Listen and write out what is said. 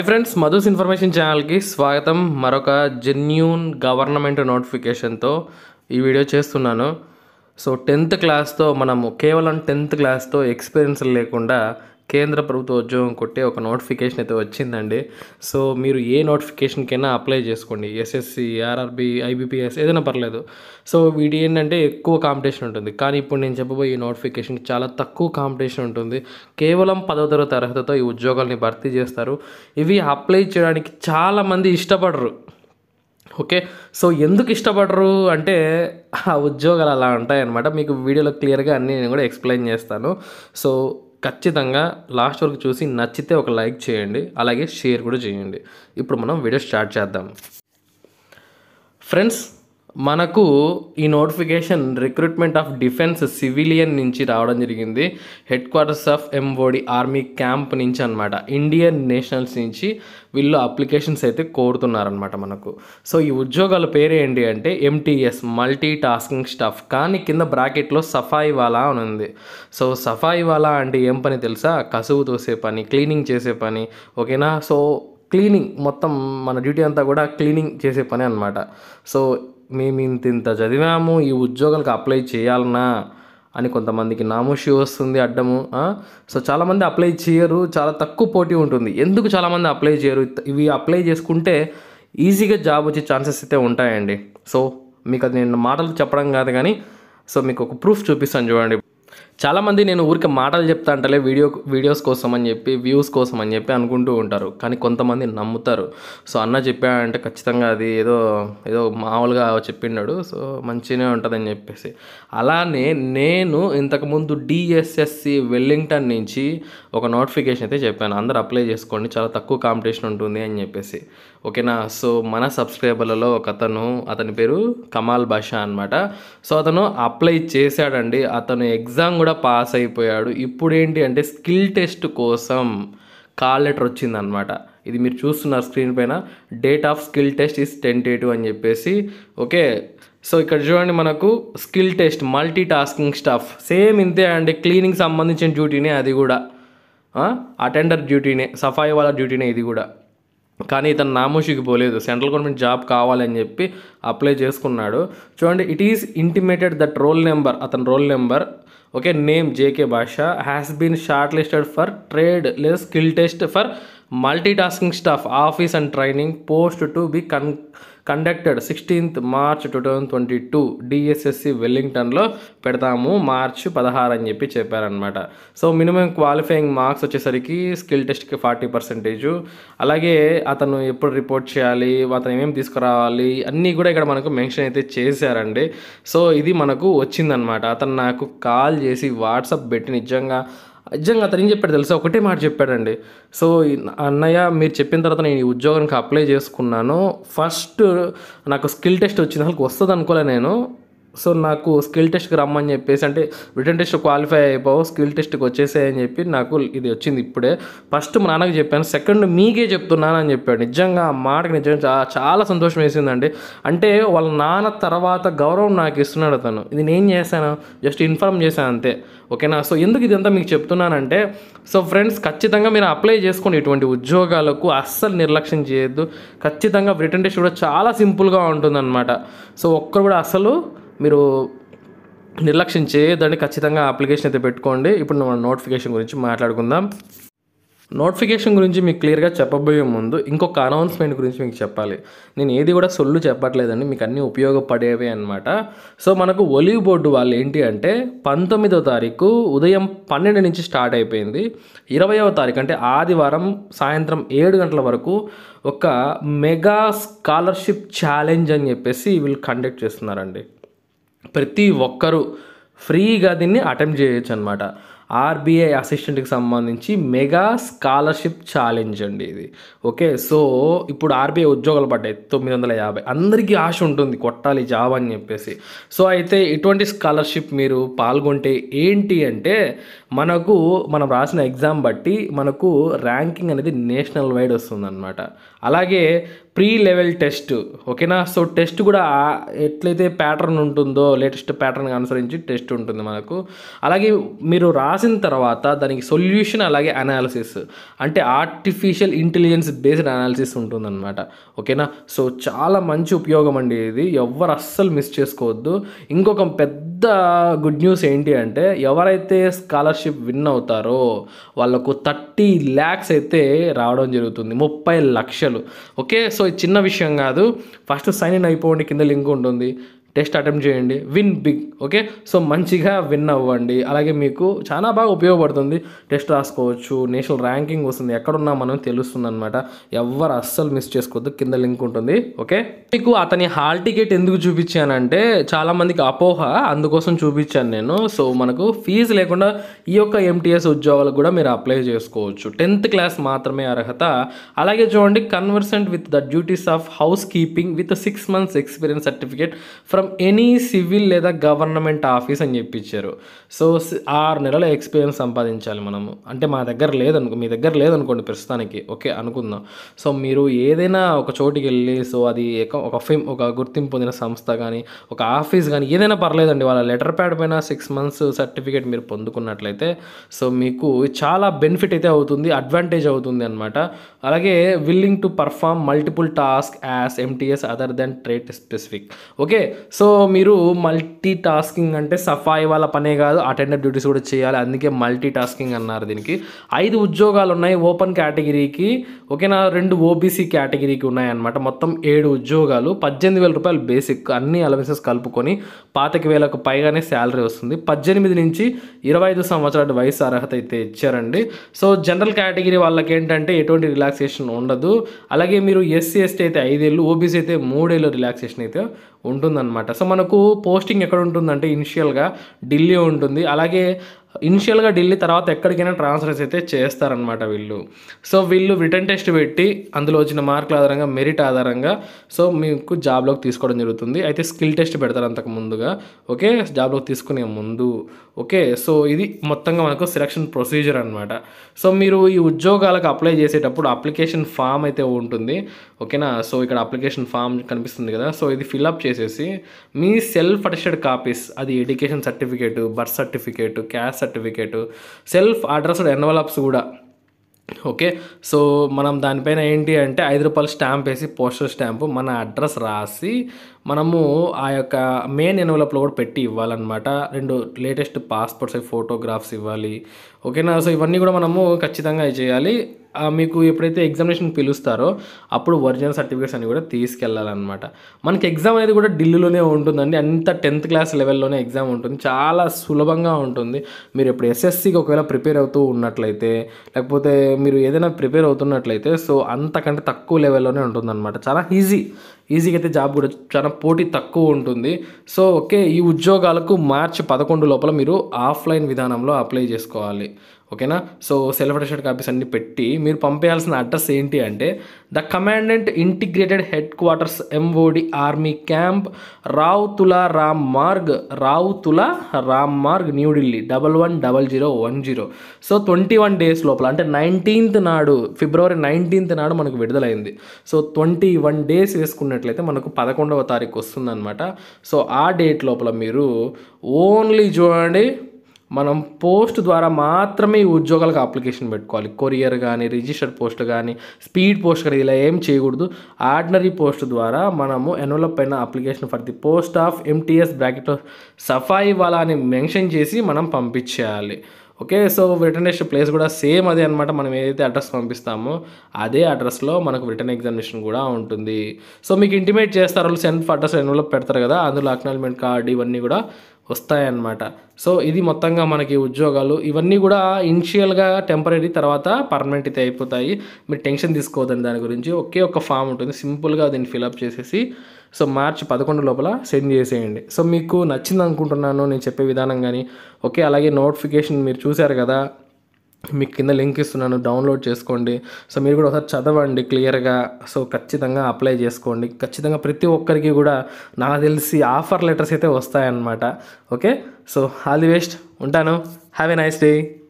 Friends మధుస్ information ఛానల్కి స్వాగతం మరొక జెన్యూన్ గవర్నమెంట్ నోటిఫికేషన్తో ఈ వీడియో చేస్తున్నాను సో టెన్త్ క్లాస్తో మనము కేవలం టెన్త్ క్లాస్తో ఎక్స్పీరియన్స్ లేకుండా కేంద్ర ప్రభుత్వ ఉద్యోగం కొట్టే ఒక నోటిఫికేషన్ అయితే వచ్చిందండి సో మీరు ఏ నోటిఫికేషన్కైనా అప్లై చేసుకోండి ఎస్ఎస్సి ఆర్ఆర్బి ఐబీపీఎస్ ఏదైనా పర్లేదు సో వీటి ఏంటంటే ఎక్కువ కాంపిటీషన్ ఉంటుంది కానీ ఇప్పుడు నేను చెప్పబోయే ఈ నోటిఫికేషన్ చాలా తక్కువ కాంపిటీషన్ ఉంటుంది కేవలం పదవ తరగతి అర్హతతో ఈ ఉద్యోగాల్ని భర్తీ చేస్తారు ఇవి అప్లై చేయడానికి చాలామంది ఇష్టపడరు ఓకే సో ఎందుకు ఇష్టపడరు అంటే ఆ ఉద్యోగాలు అలా ఉంటాయన్నమాట మీకు వీడియోలో క్లియర్గా అన్నీ నేను కూడా ఎక్స్ప్లెయిన్ చేస్తాను సో ఖచ్చితంగా లాస్ట్ వరకు చూసి నచ్చితే ఒక లైక్ చేయండి అలాగే షేర్ కూడా చేయండి ఇప్పుడు మనం వీడియో స్టార్ట్ చేద్దాం ఫ్రెండ్స్ మనకు ఈ notification recruitment of defence civilian నుంచి రావడం జరిగింది head quarters of MOD army camp నుంచి అనమాట ఇండియన్ నేషనల్స్ నుంచి వీళ్ళు అప్లికేషన్స్ అయితే కోరుతున్నారనమాట మనకు సో ఈ ఉద్యోగాల పేరు ఏంటి అంటే ఎంటీఎస్ మల్టీ టాస్కింగ్ స్టాఫ్ కానీ కింద బ్రాకెట్లో సఫాయి వాలా అని ఉంది సో సఫాయి వాలా అంటే ఏం పని తెలుసా కసువు తోసే పని క్లీనింగ్ చేసే పని ఓకేనా సో క్లీనింగ్ మొత్తం మన డ్యూటీ అంతా కూడా క్లీనింగ్ చేసే పని అనమాట సో మేము ఇంత ఇంత చదివాము ఈ ఉద్యోగాలకు అప్లై చేయాలనా అని కొంతమందికి నామోషి వస్తుంది అడ్డము ఆ? సో చాలామంది అప్లై చేయరు చాలా తక్కువ పోటీ ఉంటుంది ఎందుకు చాలామంది అప్లై చేయరు ఇవి అప్లై చేసుకుంటే ఈజీగా జాబ్ వచ్చే ఛాన్సెస్ అయితే ఉంటాయండి సో మీకు అది నేను మాటలు చెప్పడం కాదు కానీ సో మీకు ఒక ప్రూఫ్ చూపిస్తాను చూడండి చాలామంది నేను ఊరికే మాటలు చెప్తా అంటలే వీడియో వీడియోస్ కోసం అని చెప్పి వ్యూస్ కోసం అని చెప్పి అనుకుంటూ ఉంటారు కానీ కొంతమంది నమ్ముతారు సో అన్న చెప్పాడంటే ఖచ్చితంగా అది ఏదో ఏదో మామూలుగా చెప్పిండాడు సో మంచిగానే ఉంటుందని చెప్పేసి అలానే నేను ఇంతకుముందు డిఎస్ఎస్సి వెల్లింగ్టన్ నుంచి ఒక నోటిఫికేషన్ అయితే చెప్పాను అందరూ అప్లై చేసుకోండి చాలా తక్కువ కాంపిటీషన్ ఉంటుంది అని చెప్పేసి ఓకేనా సో మన సబ్స్క్రైబర్లలో ఒక అతను అతని పేరు కమాల్ బాషా అనమాట సో అతను అప్లై చేశాడండి అతను ఎగ్జామ్ కూడా పాస్ అయిపోయాడు ఇప్పుడు ఏంటి అంటే స్కిల్ టెస్ట్ కోసం కాల్ లెటర్ వచ్చిందనమాట ఇది మీరు చూస్తున్నారు స్క్రీన్ పైన date of skill test is tentative అని చెప్పేసి ఓకే సో ఇక్కడ చూడండి మనకు skill test multi tasking staff same ఇంతే అండి క్లీనింగ్ సంబంధించిన డ్యూటీనే అది కూడా అటెండర్ డ్యూటీనే సఫాయి వాళ్ళ డ్యూటీనే ఇది కూడా కానీ ఇతను నామోషికి పోలేదు సెంట్రల్ గవర్నమెంట్ జాబ్ కావాలని చెప్పి అప్లై చేసుకున్నాడు చూడండి it is intimated that roll number అతని roll number okay name JK Basha has been short listed for trade లేదా skill test for multi tasking staff office and training post to be con conducted sixteenth March two thousand twenty two DSSC వెల్లింగ్టన్లో పెడతాము March పదహారు అని చెప్పి చెప్పారనమాట so minimum qualifying marks వచ్చేసరికి స్కిల్ టెస్ట్కి ఫార్టీ పర్సెంటేజ్ అలాగే అతను ఎప్పుడు రిపోర్ట్ చేయాలి అతను ఏమేమి తీసుకురావాలి అన్నీ కూడా ఇక్కడ మనకు మెన్షన్ అయితే చేశారండి సో ఇది మనకు వచ్చిందనమాట అతను నాకు కాల్ చేసి వాట్సాప్ పెట్టి నిజంగా నిజంగా అతను ఏం చెప్పాడు తెలుసా ఒకటే మాట చెప్పాడండి సో ఈ అన్నయ్య మీరు చెప్పిన తర్వాత నేను ఈ ఉద్యోగానికి అప్లై చేసుకున్నాను ఫస్ట్ నాకు స్కిల్ టెస్ట్ వచ్చింది అసలు వస్తుంది అనుకోలే నేను సో నాకు స్కిల్ టెస్ట్కి రమ్మని చెప్పేసి అంటే రిటర్న్ టెస్ట్ క్వాలిఫై అయిపోవు స్కిల్ టెస్ట్కి వచ్చేసాయని చెప్పి నాకు ఇది వచ్చింది ఇప్పుడే ఫస్ట్ మా నాన్నకి చెప్పాను సెకండ్ మీకే చెప్తున్నాను అని చెప్పాడు నిజంగా ఆ మాటకి నిజంగా చా- చాలా సంతోషం వేసిందండి అంటే వాళ్ళ నాన్న తర్వాత గౌరవం నాకు ఇస్తున్నాడు అతను ఇది నేను చేశాను జస్ట్ ఇన్ఫార్మ్ చేశాను అంతే ఓకేనా సో ఎందుకు ఇదంతా మీకు చెప్తున్నానంటే సో ఫ్రెండ్స్ ఖచ్చితంగా మీరు అప్లై చేసుకోండి ఇటువంటి ఉద్యోగాలకు అస్సలు నిర్లక్ష్యం చేయొద్దు ఖచ్చితంగా రిటర్న్ టెస్ట్ కూడా చాలా సింపుల్గా ఉంటుందన్నమాట సో ఒక్కరు కూడా అసలు మీరు నిర్లక్ష్యం చేయొద్దండి ఖచ్చితంగా అప్లికేషన్ అయితే పెట్టుకోండి ఇప్పుడు మనం నోటిఫికేషన్ గురించి మాట్లాడుకుందాం నోటిఫికేషన్ గురించి మీకు క్లియర్గా చెప్పబోయే ముందు ఇంకొక అనౌన్స్మెంట్ గురించి మీకు చెప్పాలి నేను ఏది కూడా సొల్లు చెప్పట్లేదండి మీకు అన్నీ ఉపయోగపడేవే అనమాట సో మనకు ఒలివ్ బోర్డు వాళ్ళు ఏంటి అంటే పంతొమ్మిదో తారీఖు ఉదయం పన్నెండు నుంచి స్టార్ట్ అయిపోయింది ఇరవయవ తారీఖు అంటే ఆదివారం సాయంత్రం ఏడు గంటల వరకు ఒక మెగా స్కాలర్షిప్ ఛాలెంజ్ అని చెప్పేసి వీళ్ళు కండక్ట్ చేస్తున్నారండి ప్రతి ఒక్కరూ ఫ్రీగా దీన్ని అటెంప్ట్ చేయొచ్చు అనమాట ఆర్బీఐ అసిస్టెంట్కి సంబంధించి మెగా స్కాలర్షిప్ ఛాలెంజ్ అండి ఇది ఓకే సో ఇప్పుడు ఆర్బీఐ ఉద్యోగాలు పడ్డాయి తొమ్మిది వందల యాభై అందరికీ ఆశ ఉంటుంది కొట్టాలి జాబ్ అని చెప్పేసి సో అయితే ఇటువంటి స్కాలర్షిప్ మీరు పాల్గొంటే ఏంటి అంటే మనకు మనం రాసిన ఎగ్జామ్ బట్టి మనకు ర్యాంకింగ్ అనేది నేషనల్ వైడ్ వస్తుందన్నమాట అలాగే ప్రీ లెవెల్ టెస్ట్ ఓకేనా సో టెస్ట్ కూడా ఆ- ఎట్లయితే ప్యాటర్న్ ఉంటుందో లేటెస్ట్ ప్యాటర్న్ అనుసరించి టెస్ట్ ఉంటుంది మనకు అలాగే మీరు రాసిన తర్వాత దానికి సొల్యూషన్ అలాగే అనాలిసిస్ అంటే ఆర్టిఫిషియల్ ఇంటెలిజెన్స్ బేస్డ్ అనాలిసిస్ ఉంటుందన్నమాట ఓకేనా సో చాలా మంచి ఉపయోగం అండి ఇది ఎవరు అస్సలు మిస్ చేసుకోవద్దు ఇంకొక పెద్ద గుడ్ న్యూస్ ఏంటి అంటే ఎవరైతే స్కాలర్షిప్ విన్ అవుతారో వాళ్ళకు థర్టీ ల్యాక్స్ అయితే రావడం జరుగుతుంది ముప్పై లక్షలు ఓకే సో ఇది చిన్న విషయం కాదు ఫస్ట్ సైన్ ఇన్ అయిపోండి కింద లింక్ ఉంటుంది టెస్ట్ అటెంప్ట్ చేయండి విన్ బిగ్ ఓకే సో మంచిగా విన్ అవ్వండి అలాగే మీకు చాలా బాగా ఉపయోగపడుతుంది టెస్ట్ రాసుకోవచ్చు నేషనల్ ర్యాంకింగ్ వస్తుంది ఎక్కడున్నా మనం తెలుస్తుంది అనమాట ఎవరు అస్సలు మిస్ చేసుకోవద్దు కింద లింక్ ఉంటుంది ఓకే మీకు అతని హాల్ టికెట్ ఎందుకు చూపించానంటే చాలా మందికి అపోహ అందుకోసం చూపించాను నేను సో మనకు ఫీజు లేకుండా ఈ యొక్క ఎంటీఎస్ ఉద్యోగాలకు కూడా మీరు అప్లై చేసుకోవచ్చు టెన్త్ క్లాస్ మాత్రమే అర్హత అలాగే చూడండి conversant with the duties of house keeping with six months experience certificate from any civil లేదా గవర్నమెంట్ ఆఫీస్ అని చెప్పించారు సో సి- ఆరు నెలల ఎక్స్పీరియన్స్ సంపాదించాలి మనము అంటే మా దగ్గర లేదనుకో మీ దగ్గర లేదనుకోండి ప్రస్తుతానికి ఓకే అనుకుందాం సో మీరు ఏదైనా ఒక చోటికి వెళ్ళి సో అది ఎక- ఒక ఫిమ్ ఒక గుర్తింపు పొందిన సంస్థ కానీ ఒక ఆఫీస్ కానీ ఏదైనా పర్లేదండి వాళ్ళ లెటర్ ప్యాడ్ పైన సిక్స్ మంత్స్ సర్టిఫికేట్ మీరు పొందుకున్నట్లయితే సో మీకు చాలా బెనిఫిట్ అయితే అవుతుంది అడ్వాంటేజ్ అవుతుంది అనమాట అలాగే willing to perform multiple task as MTS other than trade specific okay so మీరు మల్టీ టాస్కింగ్ అంటే సఫాయి వాళ్ళ పనే కాదు అటెండర్ డ్యూటీస్ కూడా చేయాలి అందుకే మల్టీ టాస్కింగ్ అన్నారు దీనికి ఐదు ఉద్యోగాలు ఉన్నాయి ఓపెన్ కేటగిరీకి ఓకేనా రెండు ఓబీసీ కేటగిరీకి ఉన్నాయన్నమాట మొత్తం ఏడు ఉద్యోగాలు పద్దెనిమిది వేల రూపాయలు బేసిక్ అన్ని అలవెన్సెస్ కలుపుకొని పాతిక వేలకు పైగానే శాలరీ వస్తుంది పద్దెనిమిది నుంచి ఇరవై ఐదు సంవత్సరాల వయసు అర్హత అయితే ఇచ్చారండి సో జనరల్ కేటగిరీ వాళ్ళకి ఏంటంటే ఎటువంటి రిలాక్సేషన్ ఉండదు అలాగే మీరు ఎస్సీ ఎస్టీ అయితే ఐదేళ్ళు ఓబీసీ అయితే మూడేళ్ళు రిలాక్సేషన్ అయితే ఉంటుందన్నమాట సో మనకు పోస్టింగ్ ఎక్కడ ఉంటుందంటే ఇనిషియల్గా ఢిల్లీ ఉంటుంది అలాగే ఇనిషియల్గా ఢిల్లీ తర్వాత ఎక్కడికైనా ట్రాన్స్ఫర్స్ అయితే చేస్తారనమాట వీళ్ళు సో వీళ్ళు రిటర్న్ టెస్ట్ పెట్టి అందులో వచ్చిన మార్కుల ఆధారంగా మెరిట్ ఆధారంగా సో మీకు జాబ్లోకి తీసుకోవడం జరుగుతుంది అయితే స్కిల్ టెస్ట్ పెడతారు అంతకు ముందుగా ఓకే జాబ్లోకి తీసుకునే ముందు ఓకే సో ఇది మొత్తంగా మనకు సెలక్షన్ ప్రొసీజర్ అనమాట సో మీరు ఈ ఉద్యోగాలకు అప్లై చేసేటప్పుడు అప్లికేషన్ ఫామ్ అయితే ఉంటుంది ఓకేనా సో ఇక్కడ అప్లికేషన్ ఫామ్ కనిపిస్తుంది కదా సో ఇది ఫిల్అప్ చేసేసి మీ సెల్ఫ్ అటెస్టెడ్ కాపీస్ అది education certificate birth certificate caste certificate self addressed envelopes కూడా ఓకే సో మనం దానిపైన ఏంటి అంటే ఐదు రూపాయల స్టాంప్ వేసి పోస్టల్ స్టాంపు మన అడ్రస్ రాసి మనము ఆ యొక్క మెయిన్ ఎన్వలప్లో కూడా పెట్టి ఇవ్వాలన్నమాట రెండు లేటెస్ట్ పాస్పోర్ట్ సైజ్ ఫోటోగ్రాఫ్స్ ఇవ్వాలి ఓకేనా సో ఇవన్నీ కూడా మనము ఖచ్చితంగా చేయాలి ఆ, మీకు ఎప్పుడైతే ఎగ్జామినేషన్ పిలుస్తారో అప్పుడు ఒరిజినల్ సర్టిఫికేట్స్ అన్ని కూడా తీసుకెళ్ళాలన్నమాట మనకి ఎగ్జామ్ అనేది కూడా ఢిల్లీలోనే ఉంటుందండి అంత టెన్త్ క్లాస్ లెవెల్లోనే ఎగ్జామ్ ఉంటుంది చాలా సులభంగా ఉంటుంది మీరు ఇప్పుడు ఎస్ఎస్సికి ఒకవేళ ప్రిపేర్ అవుతూ ఉన్నట్లయితే లేకపోతే మీరు ఏదైనా ప్రిపేర్ అవుతున్నట్లయితే సో అంతకంటే తక్కువ లెవెల్లోనే ఉంటుందన్నమాట చాలా ఈజీ ఈజీగా అయితే జాబ్ కూడా చాలా పోటీ తక్కువ ఉంటుంది సో ఓకే ఈ ఉద్యోగాలకు మార్చి పదకొండు లోపల మీరు ఆఫ్లైన్ విధానంలో అప్లై చేసుకోవాలి ఓకేనా సో సెల్ఫ్ అటెస్టెడ్ కాపీస్ అన్ని పెట్టి మీరు పంపేయాల్సిన అడ్రస్ ఏంటి అంటే the commandant integrated head quarters MOD army camp రావుతుల Ram Marg రావుతుల Ram Marg New Delhi double one double zero one zero so twenty one days లోపల అంటే నైన్టీన్త్ నాడు ఫిబ్రవరి నైన్టీన్త్ నాడు మనకు విడుదలైంది సో ట్వంటీ వన్ డేస్ వేసుకున్నట్లయితే మనకు పదకొండవ తారీఖు వస్తుందన్నమాట సో ఆ డేట్ లోపల మీరు ఓన్లీ చూడండి మనం పోస్ట్ ద్వారా మాత్రమే ఈ ఉద్యోగాలకు అప్లికేషన్ పెట్టుకోవాలి కొరియర్ కానీ రిజిస్టర్డ్ పోస్ట్ కానీ స్పీడ్ పోస్ట్ కానీ ఇలా ఏం చేయకూడదు ఆర్డినరీ పోస్ట్ ద్వారా మనము ఎన్వలప్ పైన application for the post of MTS బ్రాకెట్లో సఫాయి వాలా అని మెన్షన్ చేసి మనం పంపించేయాలి okay so written test place కూడా సేమ్ అదే అనమాట మనం ఏదైతే అడ్రస్ పంపిస్తామో అదే అడ్రస్లో మనకు రిటర్న్ ఎగ్జామినేషన్ కూడా ఉంటుంది సో మీకు ఇంటిమేట్ చేస్తారు వాళ్ళు సెల్ఫ్ అడ్రస్ ఎన్వలప్ పెడతారు కదా అందులో అక్నాలజ్మెంట్ కార్డ్ ఇవన్నీ కూడా వస్తాయన్నమాట సో ఇది మొత్తంగా మనకి ఉద్యోగాలు ఇవన్నీ కూడా ఇనిషియల్గా టెంపరీ తర్వాత పర్మనెంట్ అయితే అయిపోతాయి మీరు టెన్షన్ తీసుకోవద్దండి దాని గురించి ఒకే ఒక ఫామ్ ఉంటుంది సింపుల్గా దీన్ని ఫిలప్ చేసేసి సో మార్చి పదకొండు లోపల సెండ్ చేసేయండి సో మీకు నచ్చింది అనుకుంటున్నాను నేను చెప్పే విధానం కానీ ఓకే అలాగే నోటిఫికేషన్ మీరు చూశారు కదా మీకు కింద లింక్ ఇస్తున్నాను డౌన్లోడ్ చేసుకోండి సో మీరు కూడా ఒకసారి చదవండి క్లియర్గా సో ఖచ్చితంగా అప్లై చేసుకోండి ఖచ్చితంగా ప్రతి ఒక్కరికి కూడా నాకు తెలిసి ఆఫర్ లెటర్స్ అయితే వస్తాయన్నమాట okay so all the best ఉంటాను హ్యావ్ ఎ నైస్ డే